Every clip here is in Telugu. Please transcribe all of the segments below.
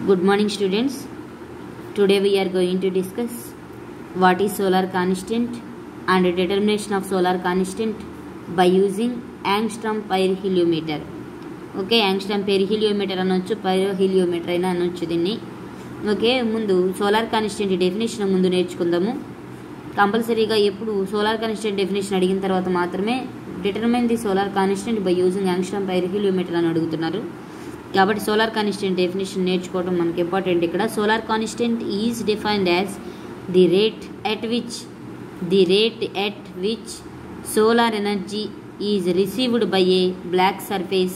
Good morning, students. Today we are going to discuss what is solar constant and determination of solar constant by using angstrom pyrheliometer. Okay angstrom pyrheliometer అనొచ్చు పైరోహిలియోమీటర్ అయినా అనొచ్చు దీన్ని ఓకే ముందు సోలార్ కాన్స్టెంట్ డెఫినేషన్ ముందు నేర్చుకుందాము కంపల్సరీగా ఎప్పుడు సోలార్ కాన్స్టెంట్ డెఫినేషన్ అడిగిన తర్వాత మాత్రమే determine the solar constant by using angstrom pyrheliometer అని అడుగుతున్నారు కాబట్టి సోలార్ కాన్స్టెంట్ డెఫినేషన్ నేర్చుకోవడం మనకి ఇంపార్టెంట్ ఇక్కడ solar constant is defined as the rate at which the rate at which solar energy is received by a black surface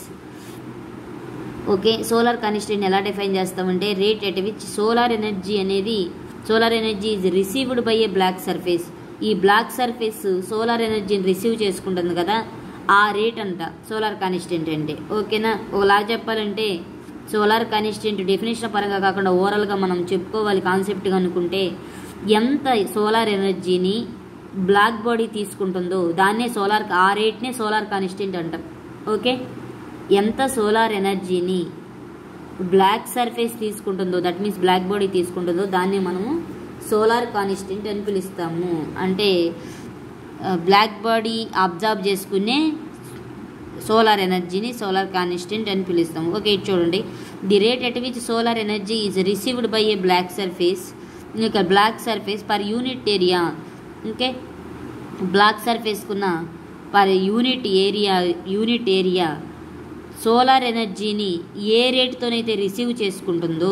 okay solar constant ఎలా డిఫైన్ చేస్తామంటే rate at which solar energy అనేది solar energy is received by a black surface ఈ బ్లాక్ సర్ఫేస్ సోలార్ ఎనర్జీని రిసీవ్ చేసుకుంటుంది కదా ఆ రేట్ అంట సోలార్ కాన్స్టెంట్ అంటే ఓకేనా ఒకలా చెప్పాలంటే సోలార్ కాన్స్టెంట్ డెఫినేషన్ పరంగా కాకుండా ఓవరాల్గా మనం చెప్పుకోవాలి కాన్సెప్ట్గా అనుకుంటే ఎంత సోలార్ ఎనర్జీని బ్లాక్ బాడీ తీసుకుంటుందో దాన్నే సోలార్ ఆ రేట్నే సోలార్ కాన్స్టెంట్ అంటాం ఓకే ఎంత సోలార్ ఎనర్జీని బ్లాక్ సర్ఫేస్ తీసుకుంటుందో దట్ మీన్స్ బ్లాక్ బాడీ తీసుకుంటుందో దాన్ని మనము సోలార్ కాన్స్టెంట్ అని పిలుస్తాము అంటే బ్లాక్ బాడీ అబ్జర్వ్ చేసుకునే సోలార్ ఎనర్జీని సోలార్ కాన్స్టెంట్ అని పిలుస్తాము ఓకే ఇది చూడండి the rate at which solar energy is received by a black surface ఇంకా black surface per unit area okay black సర్ఫేస్కున్న per unit area unit area solar ఎనర్జీని ఏ రేటుతోనైతే రిసీవ్ చేసుకుంటుందో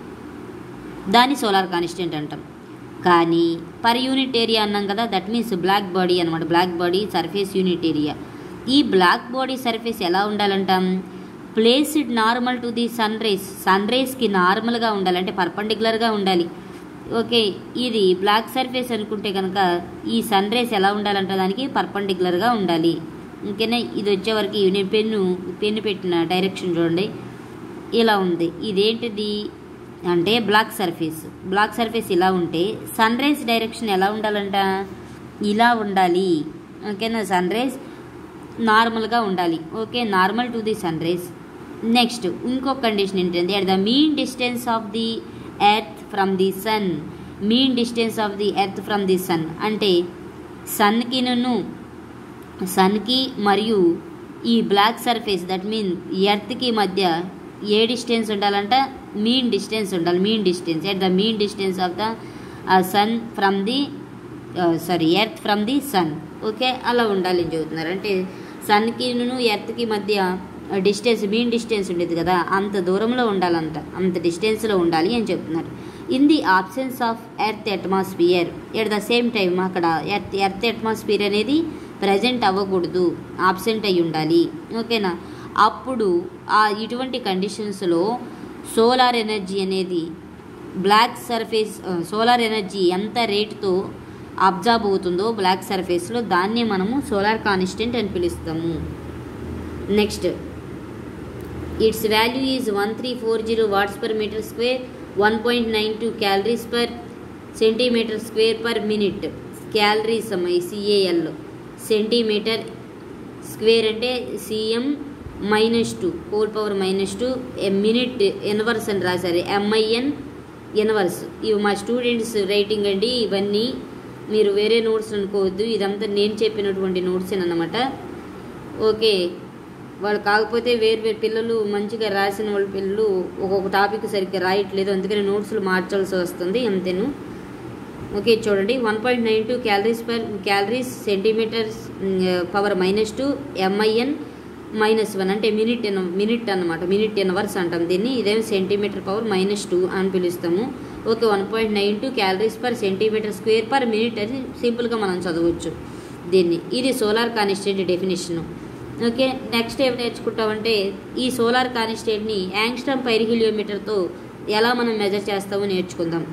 దాన్ని సోలార్ కాన్స్టెంట్ అంటాం కానీ పర్ యూనిట్ ఏరియా అన్నాం కదా దట్ మీన్స్ బ్లాక్ బాడీ అనమాట black body surface unit area ఈ బ్లాక్ బాడీ సర్ఫేస్ ఎలా ఉండాలంటాం placed normal to the sun rise sun రైస్కి నార్మల్గా ఉండాలి అంటే పర్పండిక్యులర్గా ఉండాలి ఓకే ఇది బ్లాక్ సర్ఫేస్ అనుకుంటే కనుక ఈ సన్ రైస్ ఎలా ఉండాలంటే దానికి పర్పండిక్యులర్గా ఉండాలి ఇంకేనా ఇది వచ్చేవరకు నేను పెన్ను పెన్ను పెట్టిన డైరెక్షన్ చూడండి ఇలా ఉంది ఇదేంటిది అంటే బ్లాక్ సర్ఫేస్ బ్లాక్ సర్ఫేస్ ఇలా ఉంటే సన్ రైజ్ డైరెక్షన్ ఎలా ఉండాలంట ఇలా ఉండాలి ఓకేనా సన్ రైజ్ నార్మల్గా ఉండాలి okay normal to the sun rise next ఇంకొక కండిషన్ ఏంటంటే at the mean distance of the earth from the sun mean distance of the earth from the sun అంటే సన్కిను సన్కి మరియు ఈ బ్లాక్ సర్ఫేస్ దట్ మీన్ ఎర్త్కి మధ్య ఏ డిస్టెన్స్ ఉండాలంట మీన్ డిస్టెన్స్ ఉండాలి mean distance at the mean distance of the sun from the sorry earth from the sun okay అలా ఉండాలి అని చెబుతున్నారు అంటే సన్కిను ఎర్త్కి మధ్య డిస్టెన్స్ మీన్ డిస్టెన్స్ ఉండేది కదా అంత దూరంలో ఉండాలంట అంత డిస్టెన్స్లో ఉండాలి అని చెప్తున్నారు in the absence of earth atmosphere at the same time అక్కడ ఎర్త్ ఎర్త్ అట్మాస్ఫియర్ అనేది ప్రజెంట్ అవ్వకూడదు ఆబ్సెంట్ అయి ఉండాలి ఓకేనా అప్పుడు ఆ ఇటువంటి కండిషన్స్లో సోలార్ ఎనర్జీ అనేది బ్లాక్ సర్ఫేస్ సోలార్ ఎనర్జీ ఎంత రేటుతో అబ్జర్వ్ అవుతుందో బ్లాక్ సర్ఫేస్లో దాన్ని మనము సోలార్ కాన్స్టెంట్ అని పిలుస్తాము next its value is one three four zero watts per metre square one point nine two calories per centimetre square per minute calories అమ్మాయి సిఏఎల్ సెంటీమీటర్ స్క్వేర్ అంటే C M minus two whole power minus two minute inverse అని రాశారు ఎంఐఎన్ ఎన్వర్స్ ఇవి మా స్టూడెంట్స్ రైటింగ్ అండి ఇవన్నీ మీరు వేరే నోట్స్ అనుకోవద్దు ఇదంతా నేను చెప్పినటువంటి నోట్స్ అనమాట ఓకే వాళ్ళు కాకపోతే వేరు వేరు పిల్లలు మంచిగా రాసిన వాళ్ళ పిల్లలు ఒక్కొక్క టాపిక్ సరిగ్గా రాయట్లేదు అందుకని నోట్స్లు మార్చాల్సి వస్తుంది అంతేను ఓకే చూడండి one point nine two calories per calories centimetres power minus two M I N minus one అంటే మినిట్ ఎన్ మినిట్ అనమాట మినిట్ ఎన్ అవర్స్ అంటాం దీన్ని ఇదేమో సెంటీమీటర్ పవర్ మైనస్ టూ అని పిలుస్తాము okay one point nine two calories per centimetre square per minute అని సింపుల్గా మనం చదవచ్చు దీన్ని ఇది solar constant definition okay next ఏం నేర్చుకుంటామంటే ఈ సోలార్ కాన్స్టెంట్ని యాంగ్స్టమ్ పైరిహిలియోమీటర్తో ఎలా మనం మెజర్ చేస్తామో నేర్చుకుందాం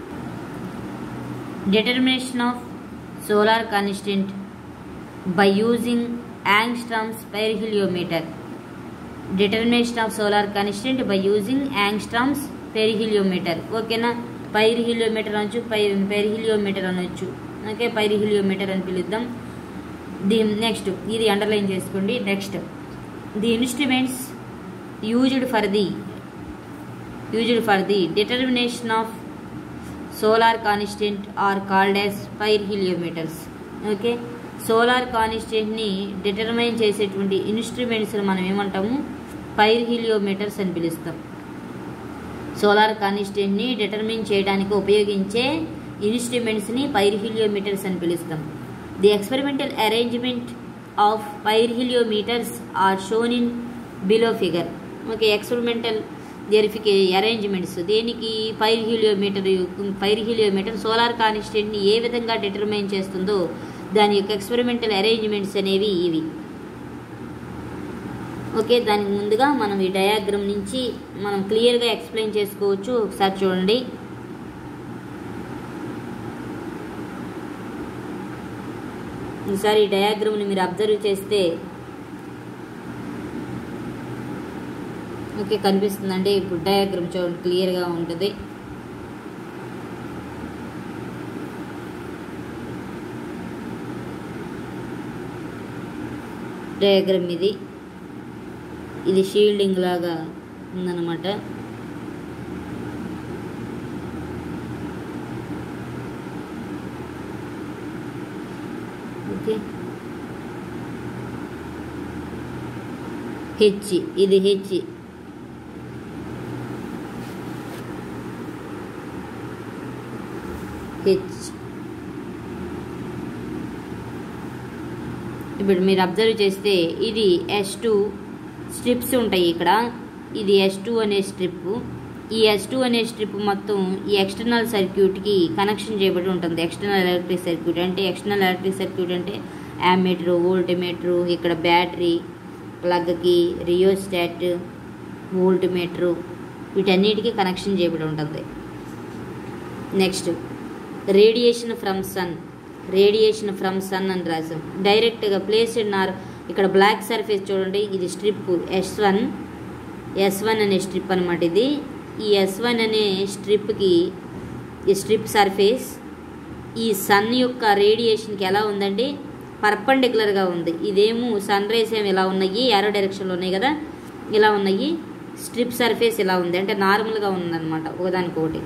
determination of solar constant by using angstroms perihelimeter determination of solar constant by using angstroms perihelimeter ఓకేనా పైరిహిలియోమీటర్ అనొచ్చు పై పెరిహిలియోమీటర్ అనొచ్చు ఓకే పైరిహిలియోమీటర్ అని పిలుద్దాం దీని నెక్స్ట్ ఇది అండర్లైన్ చేసుకోండి next the instruments used for the used for the determination of solar constant are called as pyrheliometers okay solar కాన్స్టెంట్ని డిటర్మైన్ చేసేటువంటి ఇన్స్ట్రుమెంట్స్ మనం ఏమంటాము ఫైర్ హీలియోమీటర్స్ అని పిలుస్తాం సోలార్ కాన్స్టెంట్ని డిటర్మిన్ చేయడానికి ఉపయోగించే ఇన్స్ట్రుమెంట్స్ని పైర్ హీలియోమీటర్స్ అని పిలుస్తాం the experimental arrangement of pyrheliometers are shown in below figure okay experimental వెరిఫికే అరేంజ్మెంట్స్ దేనికి pyrheliometer pyrheliometer solar కాన్స్టెంట్ని ఏ విధంగా డిటర్మైన్ చేస్తుందో దాని యొక్క ఎక్స్పెరిమెంటల్ అరేంజ్మెంట్స్ అనేవి ఇవి ఓకే దానికి ముందుగా మనం ఈ డయాగ్రామ్ నుంచి మనం క్లియర్గా ఎక్స్ప్లెయిన్ చేసుకోవచ్చు ఒకసారి చూడండి ఈసారి ఈ డయాగ్రామ్ని మీరు అబ్జర్వ్ చేస్తే ఓకే కనిపిస్తుందండి ఇప్పుడు డయాగ్రామ్ చూడండి క్లియర్గా ఉంటుంది డయాగ్రామ్ ఇది ఇది షీల్డింగ్ లాగా ఉందన్నమాట ఓకే హెచ్ ఇది హెచ్ హెచ్ ఇప్పుడు మీరు అబ్జర్వ్ చేస్తే ఇది ఎస్ టూ స్ట్రిప్స్ ఉంటాయి ఇక్కడ ఇది ఎస్ టూ అనే స్ట్రిప్ ఈ ఎస్ టూ అనే స్ట్రిప్ మొత్తం ఈ ఎక్స్టర్నల్ సర్క్యూట్కి కనెక్షన్ చేయబడి ఉంటుంది ఎక్స్టర్నల్ ఎలక్ట్రిక్ సర్క్యూట్ అంటే ఎక్స్టర్నల్ ఎలక్ట్రిక్ సర్క్యూట్ అంటే యామ్మీటరు వోల్టీమీటరు ఇక్కడ బ్యాటరీ ప్లగ్కి రియోస్టాట్ వోల్టీమీటరు వీటన్నిటికీ కనెక్షన్ చేయబడి ఉంటుంది next radiation from sun radiation from sun అని రాసాం డైరెక్ట్గా ప్లేస్ ఆర్ ఇక్కడ బ్లాక్ సర్ఫేస్ చూడండి ఇది strip S one S one అనే స్ట్రిప్ అనమాట ఇది ఈ ఎస్ వన్ అనే స్ట్రిప్కి ఈ స్ట్రిప్ సర్ఫేస్ ఈ సన్ యొక్క రేడియేషన్కి ఎలా ఉందండి పర్పండిక్యులర్గా ఉంది ఇదేమో సన్ రేస్ ఏమి ఇలా ఉన్నాయి యారో డైరెక్షన్లో ఉన్నాయి కదా ఇలా ఉన్నాయి స్ట్రిప్ సర్ఫేస్ ఇలా ఉంది అంటే నార్మల్గా ఉందన్నమాట ఒకదానికొకటి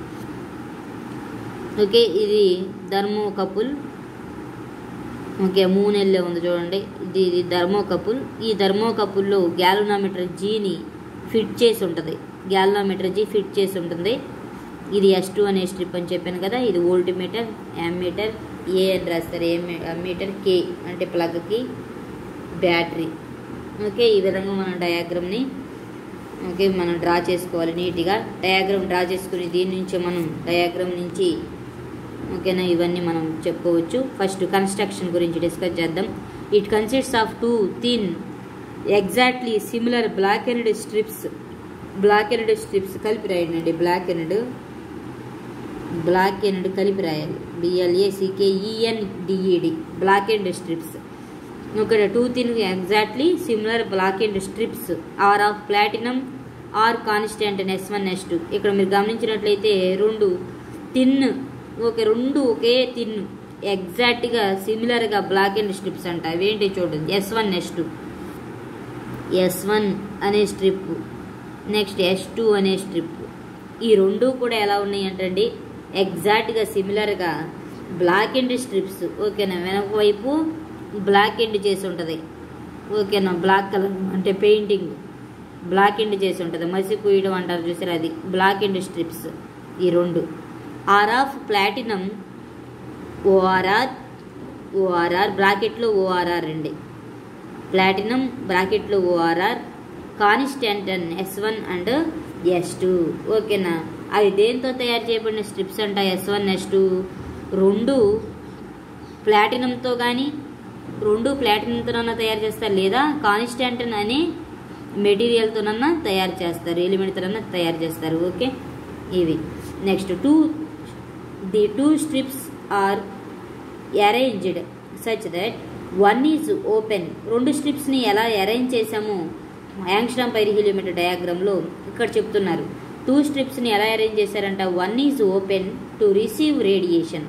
ఓకే ఇది ధర్మో కపుల్ ఓకే మూన్ వెళ్ళే ఉంది చూడండి ఇది ఇది ధర్మో కపుల్ ఈ ధర్మో కపుల్లో గ్యాలోనామీటర్ జీని ఫిట్ చేసి ఉంటుంది గ్యాలోనామీటర్ జీ ఫిట్ చేసి ఉంటుంది ఇది ఎస్ టూ అనే స్ట్రిప్ అని చెప్పాను కదా ఇది వోల్టీమీటర్ మీటర్ ఏ అని రాస్తారు ఏ మీటర్ కే అంటే ప్లగ్కి బ్యాటరీ ఓకే ఈ విధంగా మనం డయాగ్రామ్ని ఓకే మనం డ్రా చేసుకోవాలి నీట్గా డయాగ్రామ్ డ్రా చేసుకుని దీని నుంచి మనం డయాగ్రామ్ నుంచి ఓకేనా ఇవన్నీ మనం చెప్పుకోవచ్చు ఫస్ట్ కన్స్ట్రక్షన్ గురించి డిస్కస్ చేద్దాం it consists of two thin exactly similar black and strips black and strips కలిపి రాయండి బ్లాక్ అండ్ బ్లాక్ అండ్ కలిపి రాయాలి బిఎల్ఏసికేఈఎన్ డిఈడి బ్లాక్ అండ్ స్ట్రిప్స్ ఇక్కడ two thin exactly similar black and strips are of platinum are constant yes one S two ఇక్కడ మీరు గమనించినట్లయితే రెండు టిన్ ఓకే రెండు ఒకే తిన్ ఎగ్జాక్ట్గా సిమిలర్గా బ్లాక్ అండ్ స్ట్రిప్స్ అంట అవేంటి చూడండి S one S two S one అనే స్ట్రిప్ నెక్స్ట్ ఎస్ టూ అనే స్ట్రిప్ ఈ రెండు కూడా ఎలా ఉన్నాయి అంటండి ఎగ్జాక్ట్గా సిమిలర్గా బ్లాక్ అండ్ స్ట్రిప్స్ ఓకేనా వెనక వైపు బ్లాక్ ఎండ్ చేసి ఉంటుంది ఓకేనా బ్లాక్ కలర్ అంటే పెయింటింగ్ బ్లాక్ ఎండ్ చేసి ఉంటుంది మసి కుయ్యడం అంటారు చూసారు అది బ్లాక్ ఎండ్ స్ట్రిప్స్ ఈ రెండు are of platinum O R O R బ్రాకెట్లో ఓఆర్ఆర్ అండి ప్లాటినం బ్రాకెట్లో O R constant and S one and S two ఓకేనా అవి దేంతో తయారు చేయబడిన స్ట్రిప్స్ అంట ఎస్ వన్ ఎస్ టూ రెండు ప్లాటినంతో కానీ రెండు ప్లాటినంతోనన్నా తయారు చేస్తారు లేదా కాన్స్టాంట్ అనే మెటీరియల్తోనన్నా తయారు చేస్తారు ఎలిమెంట్తోనన్నా తయారు చేస్తారు ఓకే ఇవి next two the two strips are arranged such that one is open రెండు స్ట్రిప్స్ని ఎలా అరేంజ్ చేసామో యాంగ్స్టామ్ పైరిహిలియోమీటర్ డయాగ్రామ్లో ఇక్కడ చెప్తున్నారు టూ స్ట్రిప్స్ని ఎలా అరేంజ్ చేశారంట one is open to receive radiation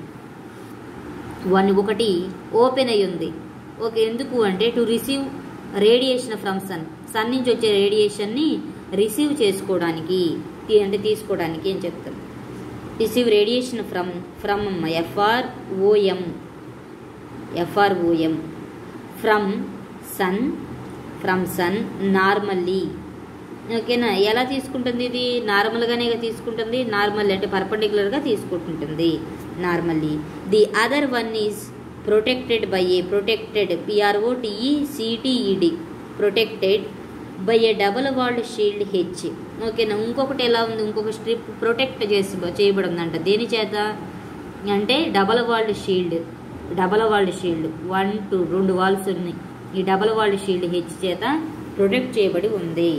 one ఒకటి ఓపెన్ అయి ఉంది ఓకే ఎందుకు అంటే to receive radiation from sun sun నుంచి వచ్చే రేడియేషన్ని రిసీవ్ చేసుకోవడానికి తీ- అంటే తీసుకోవడానికి ఏం చెప్తాం receive radiation from from F R O M F R O M from sun from sun normally ఓకేనా ఎలా తీసుకుంటుంది ఇది నార్మల్గానే తీసుకుంటుంది నార్మల్ అంటే పర్పండిక్యులర్గా తీసుకుంటుంటుంది normally the other one is protected by a protected P R O T E C T E D protected by a double walled shield H ఓకేనా ఇంకొకటి ఎలా ఉంది ఇంకొక స్ట్రిప్ ప్రొటెక్ట్ చేసి చేయబడి ఉందంట దేని చేత అంటే double walled shield double walled shield one two రెండు వాల్స్ ఉన్నాయి ఈ డబల్ వాల్డ్ షీల్డ్ హెచ్ చేత ప్రొటెక్ట్ చేయబడి ఉంది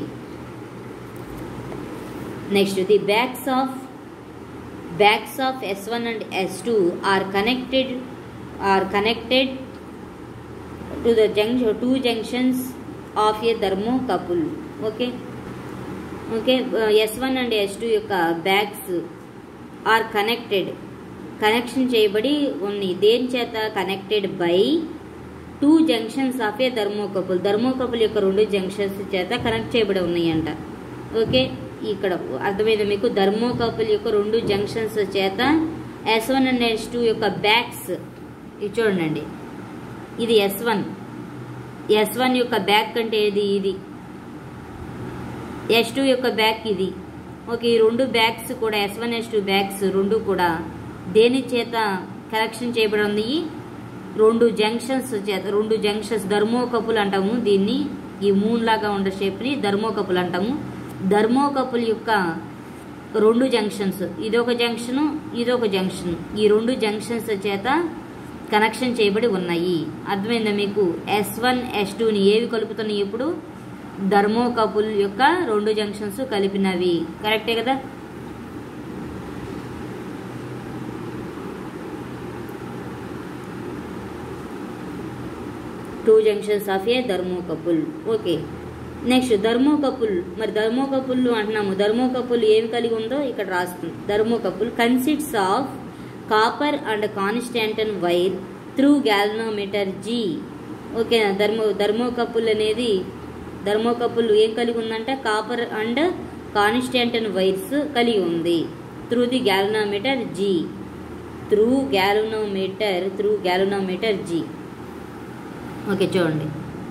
next the backs of backs of S one and S two are connected are connected to the junction two junctions of a thermocouple okay okay S one and S two యొక్క బ్యాగ్స్ ఆర్ కనెక్టెడ్ కనెక్షన్ చేయబడి ఉంది దేని చేత connected by two junctions of A thermocouple thermocouple యొక్క రెండు జంక్షన్స్ చేత కనెక్ట్ చేయబడి ఉన్నాయంట ఓకే ఇక్కడ అర్థమైంది మీకు థర్మోకపుల్ యొక్క రెండు జంక్షన్స్ చేత S one and S two యొక్క బ్యాక్స్ ఇది చూడండి ఇది ఎస్ వన్ ఎస్ వన్ యొక్క బ్యాక్ అంటే ఏది ఇది ఎస్ టూ యొక్క బ్యాక్ ఇది ఓకే ఈ రెండు బ్యాగ్స్ కూడా S one S two backs రెండు కూడా దేని చేత కనెక్షన్ చేయబడి ఉంది రెండు జంక్షన్స్ చేత రెండు జంక్షన్స్ ధర్మోకపుల్ అంటాము దీన్ని ఈ మూన్ లాగా ఉండే షేప్ని ధర్మోకపుల్ అంటాము ధర్మోకపుల్ యొక్క రెండు జంక్షన్స్ ఇదొక జంక్షన్ ఇదొక జంక్షన్ ఈ రెండు జంక్షన్స్ చేత కనెక్షన్ చేయబడి ఉన్నాయి అర్థమైందా మీకు ఎస్ వన్ ఎస్ టూని ఏవి కలుపుతున్నాయి ఇప్పుడు ధర్మోకపుల్ యొక్క రెండు జంక్షన్స్ కలిపినవి కరెక్టే కదా two junctions of a thermocouple okay next thermocouple మరి ధర్మోకపుల్ అంటున్నాము ధర్మోకపుల్ ఏమి కలిగి ఉందో ఇక్కడ రాస్తుంది thermocouple consists of copper and constantan wire through galvanometer G okay thermo thermocouple అనేది ధర్మోకపుల్ ఏం కలిగి ఉందంటే కాపర్ అండ్ కాన్స్టాంటన్ వైర్స్ కలిగి ఉంది through the galvanometer G through galvanometer through galvanometer G okay చూడండి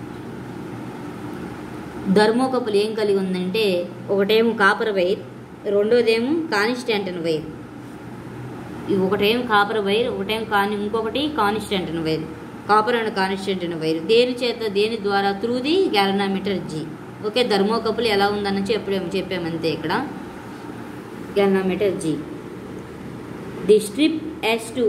ధర్మోకపుల్ ఏం కలిగి ఉందంటే ఒకటేమో కాపర్ వైర్ రెండోదేమో కానిస్టాంటన్ వైర్ ఇవి ఒకటేమో కాపర్ వైర్ ఒకటేమో కాని ఇంకొకటి constantan wire copper and constantan wire దేని చేత దేని ద్వారా through the galvanometer G okay thermocouple ఎలా ఉందన్న చెప్పాము చెప్పామంతే ఇక్కడ galvanometer G the strip S two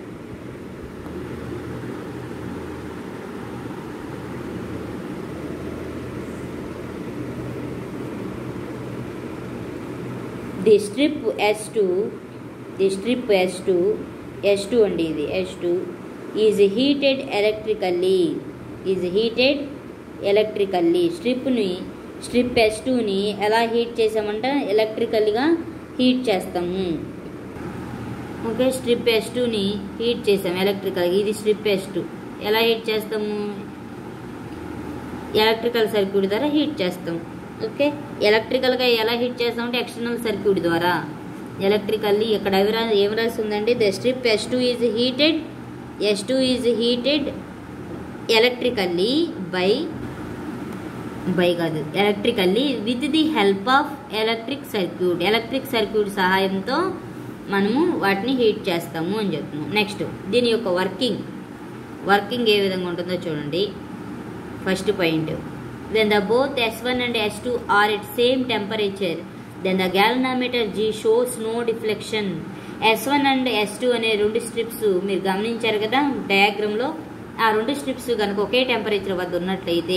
the strip S two the strip S two S two అండి ఇది S two is heated electrically is heated electrically స్ట్రిప్ని స్ట్రిప్ ఎస్ టూని ఎలా హీట్ చేసామంటే ఎలక్ట్రికల్గా హీట్ చేస్తాము ఓకే స్ట్రిప్ ఎస్ టూని హీట్ చేసాము ఎలక్ట్రికల్ ఇది స్ట్రిప్ ఎస్ టూ ఎలా హీట్ చేస్తాము ఎలక్ట్రికల్ సర్క్యూట్ ద్వారా హీట్ చేస్తాం ఓకే ఎలక్ట్రికల్గా ఎలా హీట్ చేస్తామంటే ఎక్స్టర్నల్ సర్క్యూట్ ద్వారా ఎలక్ట్రికల్లీ ఇక్కడ ఏమి రా ఏమి రాసి ఉందండి the strip S two is heated S two is heated electrically by by కాదు electrically with the help of electric circuit electric circuit సహాయంతో మనము వాటిని హీట్ చేస్తాము అని చెప్తున్నాం నెక్స్ట్ దీని యొక్క వర్కింగ్ వర్కింగ్ ఏ విధంగా ఉంటుందో చూడండి first point then the both S one and S two are at same temperature then the galvanometer G shows no deflection S one and S two అనే రెండు స్ట్రిప్స్ మీరు గమనించారు కదా డయాగ్రామ్లో ఆ రెండు స్ట్రిప్స్ కనుక ఒకే టెంపరేచర్ వద్ద ఉన్నట్లయితే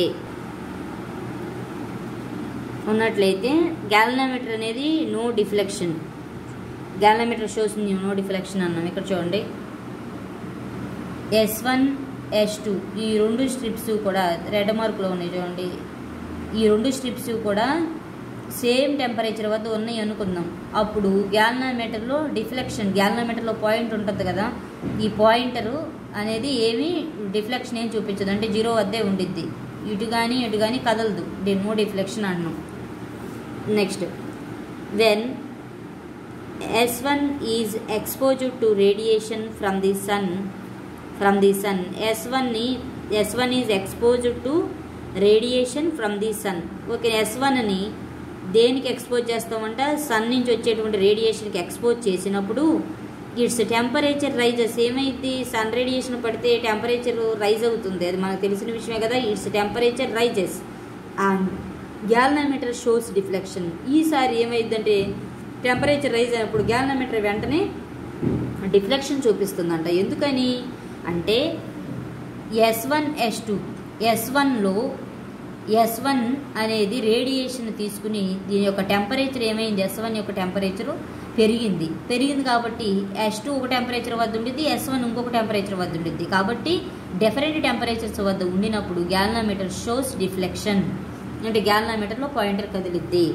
ఉన్నట్లయితే గ్యాలనామీటర్ అనేది no deflection galvanometer shows no deflection అన్నాం ఇక్కడ చూడండి ఎస్ వన్ ఎస్ టూ ఈ రెండు స్ట్రిప్స్ కూడా రెడ్ మార్కులో ఉన్నాయి చూడండి ఈ రెండు స్ట్రిప్స్ కూడా సేమ్ టెంపరేచర్ వద్ద ఉన్నాయి అనుకుందాం అప్పుడు గ్యాలనామీటర్లో డిఫ్లెక్షన్ గ్యాలనామీటర్లో పాయింట్ ఉంటుంది కదా ఈ పాయింటరు అనేది ఏమి డిఫ్లెక్షన్ ఏం చూపించదు అంటే జీరో వద్దే ఉండిద్ది ఇటు కానీ ఇటు కానీ కదలదు నో డిఫ్లెక్షన్ అంటున్నాం next when S1 is exposed to radiation from the sun from the sun S1 ని S1 is exposed to radiation from the sun okay S వన్ని దేనికి ఎక్స్పోజ్ చేస్తామంట సన్ నుంచి వచ్చేటువంటి రేడియేషన్కి ఎక్స్పోజ్ చేసినప్పుడు ఇట్స్ టెంపరేచర్ రైజెస్ ఏమైంది సన్ రేడియేషన్ పడితే టెంపరేచర్ రైజ్ అవుతుంది అది మనకు తెలిసిన విషయమే కదా its temperature rises and galvanometer shows deflection ఈసారి ఏమైందంటే టెంపరేచర్ రైజ్ అయినప్పుడు గ్యాలనోమీటర్ వెంటనే డిఫ్లెక్షన్ చూపిస్తుందంట ఎందుకని అంటే S one S two S వన్లో ఎస్ వన్ అనేది రేడియేషన్ తీసుకుని దీని యొక్క టెంపరేచర్ ఏమైంది ఎస్ వన్ యొక్క టెంపరేచర్ పెరిగింది పెరిగింది కాబట్టి ఎస్ టూ ఒక టెంపరేచర్ వద్ద ఉండిద్ది ఎస్ వన్ ఇంకొక టెంపరేచర్ వద్ద ఉండిద్ది కాబట్టి డిఫరెంట్ టెంపరేచర్స్ వద్ద ఉండినప్పుడు గ్యాలనోమీటర్ షోస్ డిఫ్లెక్షన్ అంటే గ్యాలనోమీటర్లో పాయింటర్ కదిలిద్ది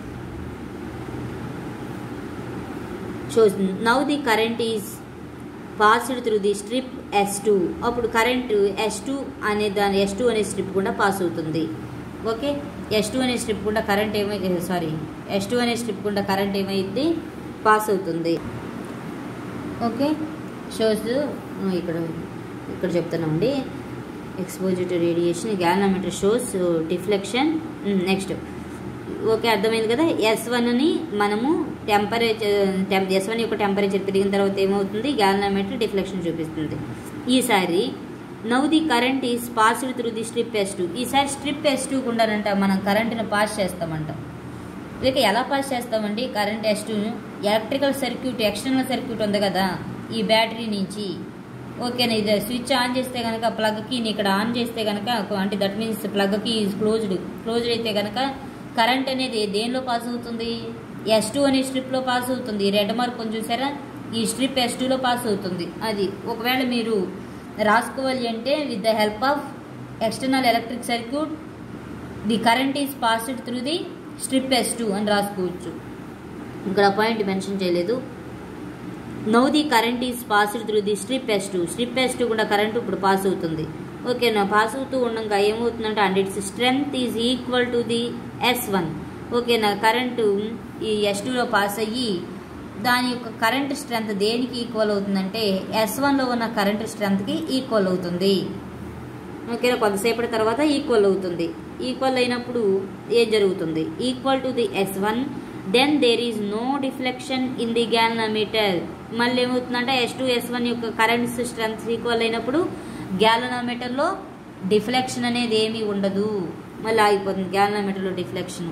shows now the current is passed through the strip S two అప్పుడు కరెంట్ ఎస్ టూ అనే దాని ఎస్ టూ అనే స్ట్రిప్ గుండా పాస్ అవుతుంది ఓకే ఎస్ టూ అనే స్ట్రిప్ గుండా కరెంట్ ఏమై సారీ ఎస్ టూ అనే స్ట్రిప్ గుండా కరెంట్ ఏమైంది పాస్ అవుతుంది ఓకే షోస్ ఇక్కడ ఇక్కడ చెప్తున్నామండి exposed radiation galvanometer shows deflection next okay అర్థమైంది కదా ఎస్ వన్ని మనము టెంపరేచర్ టెం ఎస్ వన్ యొక్క టెంపరేచర్ పెరిగిన తర్వాత ఏమవుతుంది గ్యాలనోమీటర్ డిఫ్లెక్షన్ చూపిస్తుంది ఈసారి now the current is passed through the strip S two ఈసారి స్ట్రిప్ ఎస్ టూ గుండానంట మనం కరెంట్ని పాస్ చేస్తామంట ఇక ఎలా పాస్ చేస్తామండి current S two electrical circuit external circuit ఉంది కదా ఈ బ్యాటరీ నుంచి ఓకేనా ఇది స్విచ్ ఆన్ చేస్తే కనుక ప్లగ్కి ఇక్కడ ఆన్ చేస్తే కనుక అంటే దట్ మీన్స్ ప్లగ్కి ఈజ్ క్లోజ్డ్ క్లోజ్డ్ అయితే కనుక కరెంట్ అనేది దేనిలో పాస్ అవుతుంది ఎస్ టూ అనే స్ట్రిప్లో పాస్ అవుతుంది రెడ్ మార్క్ కొంచెం చూసారా ఈ స్ట్రిప్ ఎస్ టూలో పాస్ అవుతుంది అది ఒకవేళ మీరు రాసుకోవాలి అంటే with the help of external electric circuit the current is passed through the strip S two అని రాసుకోవచ్చు ఇక్కడ పాయింట్ మెన్షన్ చేయలేదు now the current is passed through the strip S two strip S two కూడా కరెంట్ ఇప్పుడు పాస్ అవుతుంది ఓకేనా పాస్ అవుతూ ఉండగా ఏమవుతుందంటే and its strength is equal to the S one ఓకేనా కరెంటు ఈ ఎస్ టూలో పాస్ అయ్యి దాని యొక్క కరెంట్ స్ట్రెంత్ దేనికి ఈక్వల్ అవుతుందంటే ఎస్ వన్లో ఉన్న కరెంట్ స్ట్రెంత్కి ఈక్వల్ అవుతుంది ఓకేనా కొంతసేపటి తర్వాత ఈక్వల్ అవుతుంది ఈక్వల్ అయినప్పుడు ఏం జరుగుతుంది equal to the S one then there is no deflection in the galvanometer మళ్ళీ ఏమవుతుందంటే ఎస్ టూ ఎస్ వన్ యొక్క కరెంట్ స్ట్రెంత్ ఈక్వల్ అయినప్పుడు గ్యాలనోమీటర్లో డిఫ్లెక్షన్ అనేది ఏమీ ఉండదు మళ్ళీ ఆగిపోతుంది గ్యాలనోమీటర్లో deflection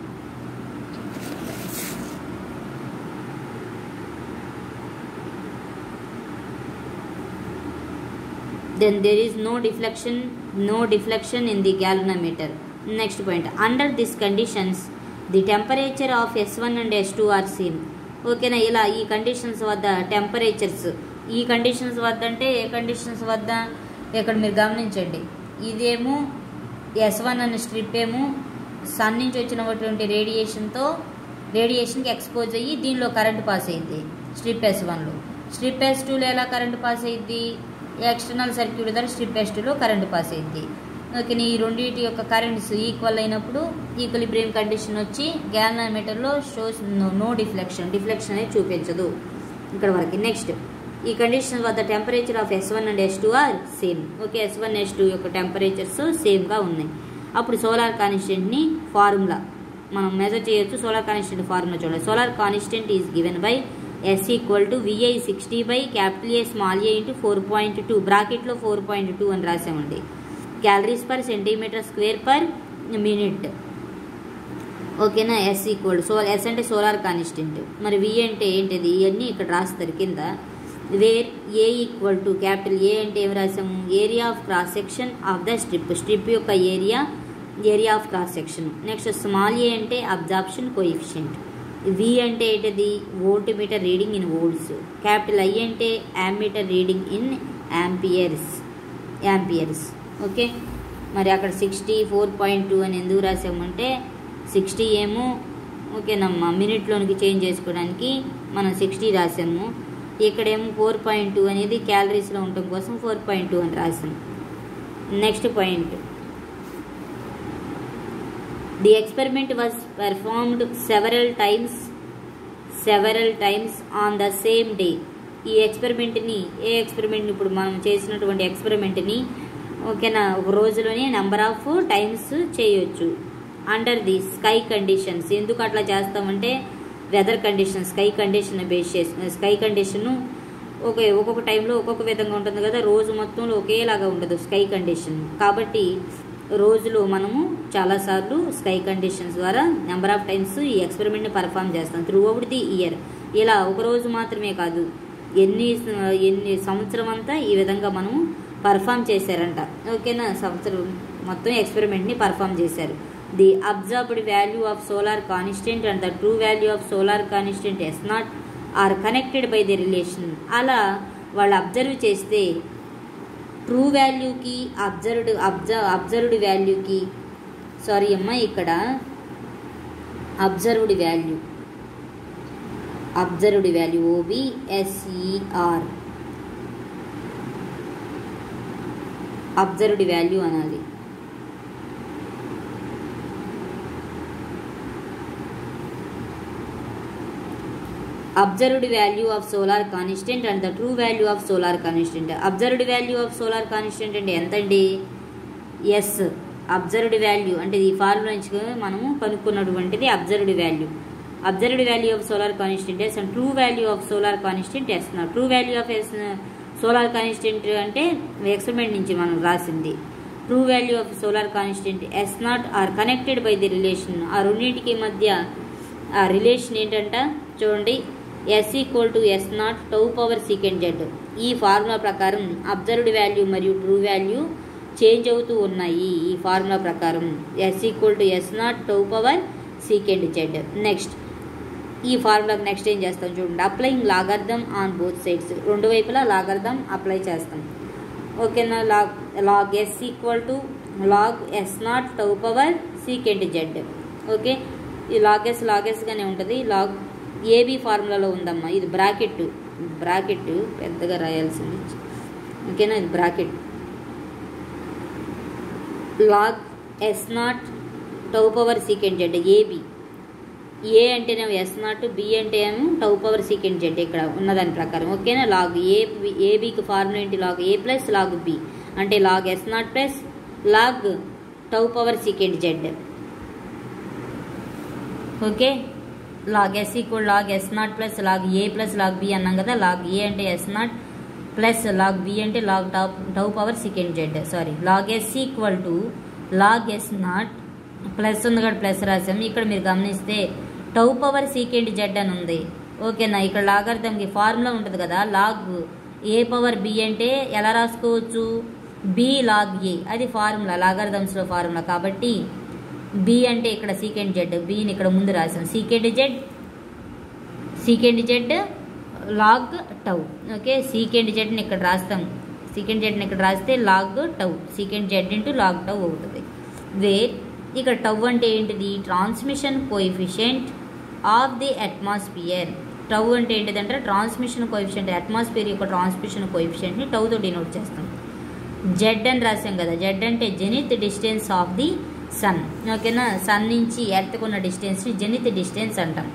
then there is no deflection no deflection in the galvanometer next point under these conditions the temperature of s1 and s2 are same ఓకేనా ఇలా ఈ కండిషన్స్ వద్ద టెంపరేచర్స్ ఈ కండిషన్స్ వద్ద అంటే ఏ కండిషన్స్ వద్ద ఇక్కడ మీరు గమనించండి ఇదేమో ఎస్ వన్ అనే స్ట్రిప్ ఏమో సన్ నుంచి వచ్చినటువంటి రేడియేషన్తో రేడియేషన్కి ఎక్స్పోజ్ అయ్యి దీనిలో కరెంట్ పాస్ అయ్యింది స్ట్రిప్ ఎస్ వన్లో స్ట్రిప్ ఎస్ టూలో ఎలా కరెంట్ పాస్ అయ్యింది ఎక్స్టర్నల్ సర్క్యూట్ ద్వారా స్ట్రిప్ ఎస్ టూలో కరెంట్ పాస్ అయ్యింది ఓకే ఈ రెండింటి యొక్క కరెంట్స్ ఈక్వల్ అయినప్పుడు ఈక్వలిబ్రియం కండిషన్ వచ్చి గ్యాలనోమీటర్లో షోస్ నో డిఫ్లెక్షన్ డిఫ్లెక్షన్ అనేది చూపించదు ఇక్కడ వరకు నెక్స్ట్ ఈ కండిషన్ వద్ద temperature of S one and S two are same okay S one S two యొక్క టెంపరేచర్స్ సేమ్గా ఉన్నాయి అప్పుడు సోలార్ కాన్స్టెంట్ని ఫార్ములా మనం మెజర్ చేయొచ్చు సోలార్ కాన్స్టెంట్ ఫార్ములా చూడండి solar constant is given by S equal to V I sixty by capital A small A into four point two బ్రాకెట్లో ఫోర్ పాయింట్ టూ అని రాసామండి calories per centimetre square per minute ఓకేనా ఎస్ ఈక్వల్ సో ఎస్ అంటే సోలార్ కాన్స్టెంట్ మరి వి అంటే ఏంటిది ఇవన్నీ ఇక్కడ రాస్తారు కింద where A equal to capital A అంటే ఏం రాసాము area of cross section of the strip strip యొక్క area area of cross section next small a అంటే అబ్జార్ప్షన్ కోఎఫిషియంట్ వి అంటే ఏంటిది voltmeter reading in volts capital I అంటే ammeter reading in amperes amperes okay మరి అక్కడ సిక్స్టీ ఫోర్ పాయింట్ టూ అని ఎందుకు రాసామంటే సిక్స్టీ ఏమో ఓకేనమ్మా మినిట్లోనికి చేంజ్ చేసుకోవడానికి మనం సిక్స్టీ రాసాము ఇక్కడేమో ఫోర్ పాయింట్ టూ అనేది క్యాలరీస్లో ఉండటం కోసం ఫోర్ పాయింట్ టూ అని రాసాం next point the experiment was performed several times several times on the same day ఈ ఎక్స్పెరిమెంట్ని ఏ ఎక్స్పెరిమెంట్ని ఇప్పుడు మనం చేసినటువంటి ఎక్స్పెరిమెంట్ని ఓకేనా ఒక రోజులోనే నెంబర్ ఆఫ్ టైమ్స్ చేయొచ్చు అండర్ ది స్కై కండిషన్స్ ఎందుకు అట్లా చేస్తామంటే weather condition sky condition base చేసి స్కై కండిషన్ ఓకే ఒక్కొక్క టైంలో ఒక్కొక్క విధంగా ఉంటుంది కదా రోజు మొత్తంలో ఒకేలాగా ఉండదు స్కై కండిషన్ కాబట్టి రోజులో మనము చాలాసార్లు స్కై కండిషన్స్ ద్వారా నెంబర్ ఆఫ్ టైమ్స్ ఈ ఎక్స్పెరిమెంట్ని పర్ఫామ్ చేస్తాం త్రూ అవుట్ ది ఇయర్ ఇలా ఒక రోజు మాత్రమే కాదు ఎన్ని ఎన్ని సంవత్సరం అంతా ఈ విధంగా మనము పర్ఫామ్ చేశారంట ఓకేనా సంవత్సరం మొత్తం ఎక్స్పెరిమెంట్ని పర్ఫామ్ చేశారు the observed value of solar constant and the true value of solar constant S naught are connected by the relation అలా వాళ్ళు అబ్జర్వ్ చేస్తే ట్రూ వాల్యూకి అబ్జర్వ్డ్ అబ్జర్వ్ అబ్జర్వ్డ్ వాల్యూకి సారీ అమ్మ ఇక్కడ observed value observed value O B S E R observed value అనాలి observed value of solar constant and the true value of solar constant observed value of solar constant అంటే ఎంతండి ఎస్ అబ్జర్వ్డ్ వాల్యూ అంటే ఈ ఫార్ములా నుంచి మనము కనుక్కున్నటువంటిది observed value observed value of solar constant S and true value of solar constant S నా true value of S solar constant అంటే ఎక్స్పెరిమెంట్ నుంచి మనం రాసింది true value of solar constant S naught are connected by the relation ఆ రెండింటికి మధ్య ఆ రిలేషన్ ఏంటంట చూడండి S equal to S naught tau power secant Z ఈ ఫార్ములా ప్రకారం అబ్జర్వ్డ్ వాల్యూ మరియు ట్రూ వాల్యూ చేంజ్ అవుతూ ఉన్నాయి ఈ ఫార్ములా ప్రకారం S equal to S naught tau power secant Z next ఈ ఫార్ములాకి నెక్స్ట్ ఏం చేస్తాం చూడండి applying logarithm on both sides రెండు వైపులా లాగర్థం అప్లై చేస్తాం ఓకేనా log log S equal to log S naught tau power secant Z okay ఈ లాగెస్ లాగెస్గానే ఉంటుంది లాగ్ ఏబీ ఫార్ములాలో ఉందమ్మా ఇది బ్రాకెట్ బ్రాకెట్ పెద్దగా రాయాల్సింది ఓకేనా ఇది bracket log S naught tau power secant Z A B A అంటేనేమో ఎస్ నాట్ బి అంటే ఏమో టౌ పవర్ సీకెండ్ జెడ్ ఇక్కడ ఉన్నదాని ప్రకారం ఓకేనా లాగ్ ఏ ఏబికి ఫార్ములా ఏంటి log A plus log B అంటే log S naught plus log tau power secant Z okay log S equal log S naught plus log A plus log B అన్నాం కదా లాగ్ ఏ అంటే S naught plus log B అంటే log tau tau power second Z sorry log S equal to log S naught plus ఉంది కూడా ప్లస్ రాసాం ఇక్కడ మీరు గమనిస్తే టౌ పవర్ సీకెండ్ జెడ్ అని ఉంది ఓకేనా ఇక్కడ లాగర్థంకి ఫార్ములా ఉంటుంది కదా లాగ్ ఏ పవర్ బి అంటే ఎలా రాసుకోవచ్చు బి లాగ్ ఏ అది ఫార్ములా లాగర్థమ్స్లో ఫార్ములా కాబట్టి బి అంటే ఇక్కడ సీకెండ్ జెడ్ బిని ఇక్కడ ముందు రాసాం secant Z secant Z log tau okay secant జెడ్ని ఇక్కడ రాస్తాం సీకెండ్ జెడ్ని ఇక్కడ రాస్తే log tau secant Z into log tau అవుతుంది వేర్ ఇక్కడ టౌ అంటే ఏంటిది transmission coefficient of the atmosphere tau అంటే ఏంటిదంటే ట్రాన్స్మిషన్ కోఎఫిషియంట్ అట్మాస్ఫియర్ యొక్క ట్రాన్స్మిషన్ కోఎఫిషియంట్ని టౌతో డినోట్ చేస్తాం జెడ్ అని రాసాం కదా జెడ్ అంటే zenith distance of the sun ఓకేనా సన్ నుంచి ఎర్త్కు ఉన్న డిస్టెన్స్ని జెనిత్ డిస్టెన్స్ అంటాం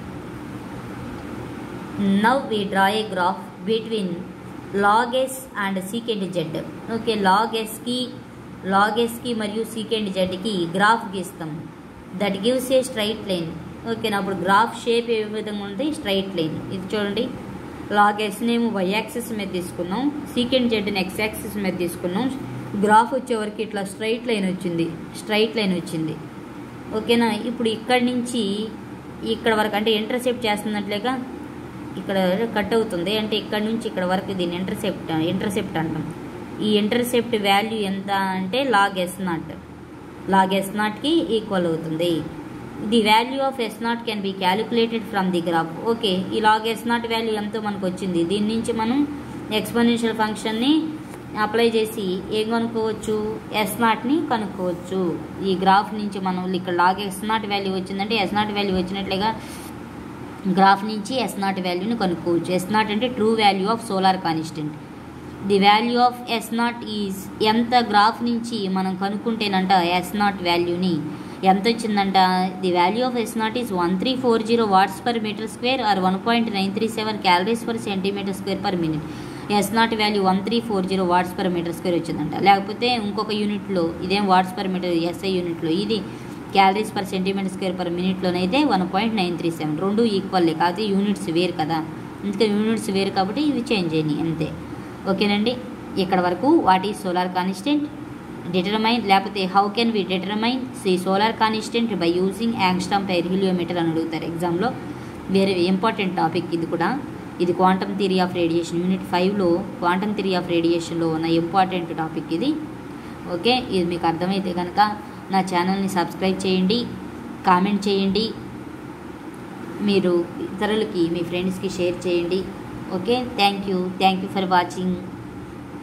now we draw a graph between log S and secant Z okay log ఎస్కి లాగ్ ఎస్కి మరియు సీకెండ్ జెడ్కి గ్రాఫ్ గీస్తాం that gives a straight line ఓకేనా అప్పుడు గ్రాఫ్ షేప్ ఏ విధంగా ఉంది స్ట్రైట్ లైన్ ఇది చూడండి లాగ్ ఎస్నేమో వై యాక్సిస్ మీద తీసుకున్నాం సీకెండ్ జెడ్ని ఎక్స్ యాక్సిస్ మీద తీసుకున్నాం గ్రాఫ్ వచ్చేవరకు ఇట్లా స్ట్రైట్ లైన్ వచ్చింది స్ట్రైట్ లైన్ వచ్చింది ఓకేనా ఇప్పుడు ఇక్కడి నుంచి ఇక్కడ వరకు అంటే ఇంటర్సెప్ట్ చేస్తున్నట్లేగా ఇక్కడ కట్ అవుతుంది అంటే ఇక్కడ నుంచి ఇక్కడ వరకు దీన్ని ఇంటర్సెప్ట్ ఇంటర్సెప్ట్ అంటాం ఈ ఇంటర్సెప్ట్ వాల్యూ ఎంత అంటే log S naught log S నాట్కి ఈక్వల్ అవుతుంది the value of S naught can be calculated from the graph okay ఈ లాగ్ ఎస్ నాట్ వాల్యూ ఎంతో మనకు వచ్చింది దీని నుంచి మనం ఎక్స్పోనెన్షియల్ ఫంక్షన్ని అప్లై చేసి ఏం కనుక్కోవచ్చు ఎస్ నాట్ని కనుక్కోవచ్చు ఈ గ్రాఫ్ నుంచి మనం ఇక్కడ లాగ్ ఎస్ నాట్ వాల్యూ వచ్చిందంటే ఎస్ నాట్ వాల్యూ వచ్చినట్లుగా గ్రాఫ్ నుంచి ఎస్ నాట్ వాల్యూని కనుక్కోవచ్చు ఎస్ నాట్ అంటే true value of solar constant the value of S naught is ఎంత గ్రాఫ్ నుంచి మనం కనుక్కుంటేనంట ఎస్ నాట్ వాల్యూని ఎంత వచ్చిందంట the value of S naught is one three four zero watts per metre square or one point nine three seven calories per centimetre square per minute yes naught value one three four zero watts per metre square వచ్చిందంట లేకపోతే ఇంకొక యూనిట్లో ఇదేం వాట్స్ పర్ మీటర్ ఎస్ఐ యూనిట్లో ఇది calories per centimetre square per మినిట్లోనైతే one point nine three seven రెండు ఈక్వల్లే కాకపోతే యూనిట్స్ వేరు కదా అందుకే యూనిట్స్ వేరు కాబట్టి ఇవి చేంజ్ అయినాయి అంతే ఓకేనండి ఇక్కడ వరకు what is solar constant determine లేకపోతే హౌ కెన్ వి డిటర్మైన్ సి solar constant by using Angstrom pyrheliometer అని అడుగుతారు ఎగ్జామ్లో వేరే ఇంపార్టెంట్ టాపిక్ ఇది కూడా ఇది quantum theory of radiation unit ఫైవ్లో క్వాంటమ్ థియరీ ఆఫ్ రేడియేషన్లో ఉన్న ఇంపార్టెంట్ టాపిక్ ఇది ఓకే ఇది మీకు అర్థమైతే కనుక నా ఛానల్ని సబ్స్క్రైబ్ చేయండి కామెంట్ చేయండి మీరు ఇతరులకి మీ ఫ్రెండ్స్కి షేర్ చేయండి okay thank you thank you for watching